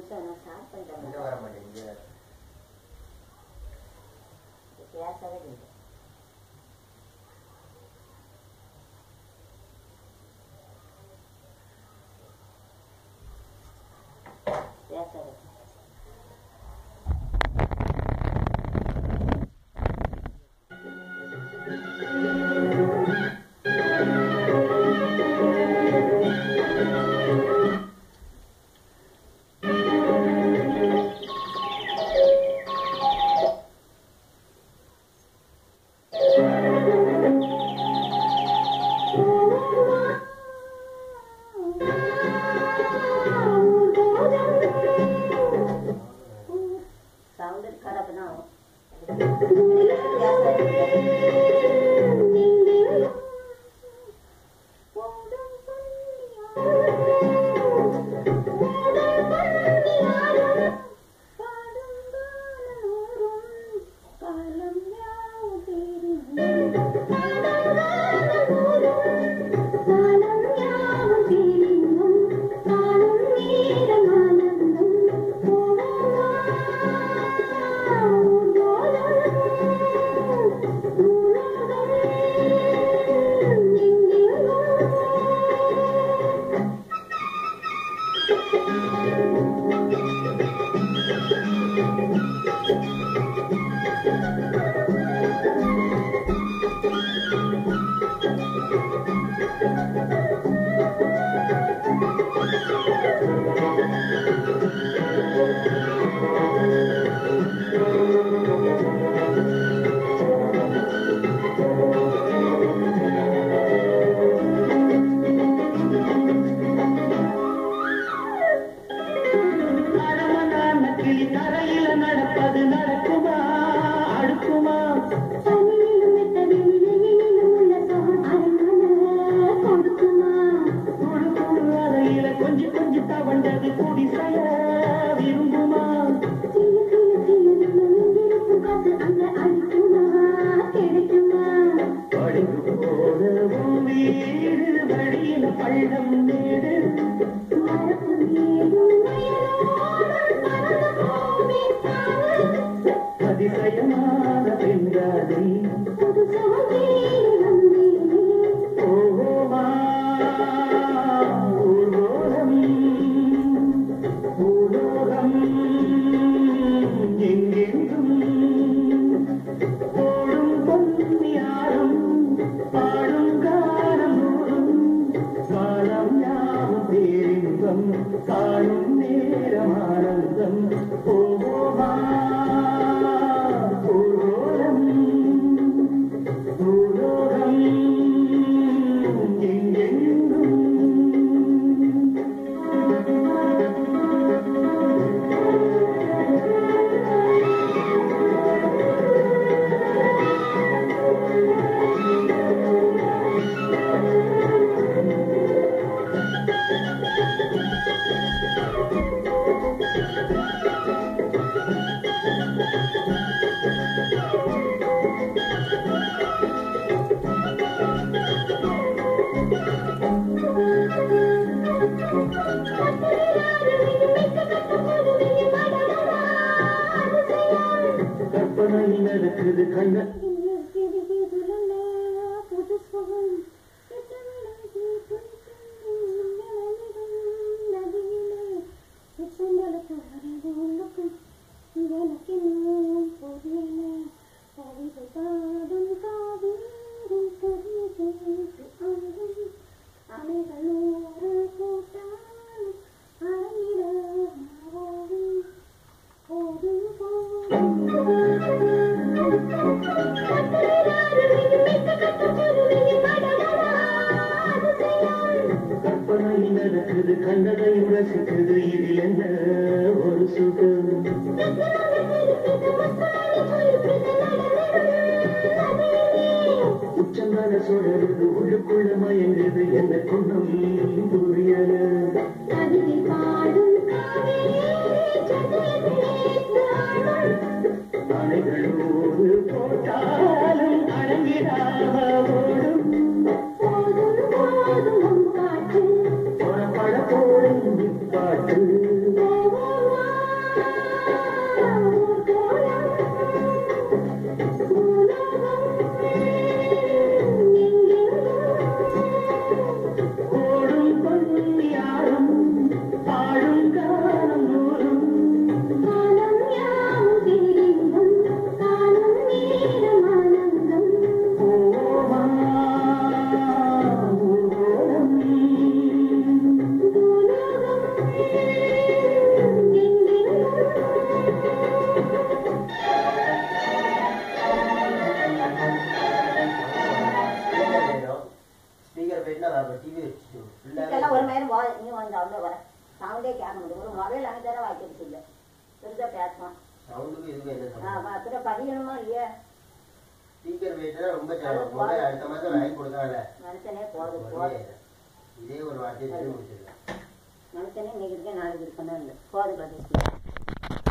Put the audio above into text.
நிமிஷம் நான் ஸ்டார்ட் இங்க பண்ணிட்டேன் வர மாட்டேங்குது பேசவே இல்லை பேசவே சவுண்ட் இருக்காது அப்படின்னா மரமனான கிளி தரையில நடப்பது நடக்குமா அடுக்குமா கொடுக்கும் அறையில கொஞ்சம் கொஞ்சம் தவண்டது குடிசைய விரும்புமா படிப்பு போதவும் வீடு வழியில பள்ளம் வீடு அதிசயமான பெண்காதி ஓமா ஊர்வலம் பூலோகம் எங்கெங்கும் ஓடும் பொன்னியாரும் பாடும் காலம் ஊரும் காலம் யாவும் பேரின்பம் காணும் நேரமானந்தம் ஓமா ஊர்வலம் பூலோகம் எங்கெங்கும் கற்பனை நடக்குது கண்ண அணைகளோடு கூட்டான் அழகிட போதும் கற்பனை நடக்குது கண்டதை ரசிக்குது இதில் என்ன ஒரு சுகம் உச்சமான சுழலுது உள்ளுக்குள்ள மயங்குது என்ன குணம் புரியல அணைகளோடு போட்டாலும் அடங்கிடாம ஓடும் புறப்பட போடும் பாட்டு சவுண்டே வர சவுண்டே கேட்க முடியும் ஒரு மொபைல் அங்கே தர வாய்க்கிறது இல்லை பெருசாக பேசணும் சவுண்டுக்கு இதுக்கு என்ன ஆ சம்பந்தம் அப்புறம் பதியணுமா இல்லையா ஸ்பீக்கர் வெயிட்டா ரொம்ப செலவு மொபைல் அடுத்த மாசம் வாங்கி கொடுத்தாங்கல்ல மனுஷனே போகுது உடனே போகுது இதே ஒரு வார்த்தையை சொல்லி முடிச்சிடலாம் மனுஷனே இன்னைக்கு இருக்க நாளைக்கு இருக்கணும் இல்லை போகுது பிரதேசம்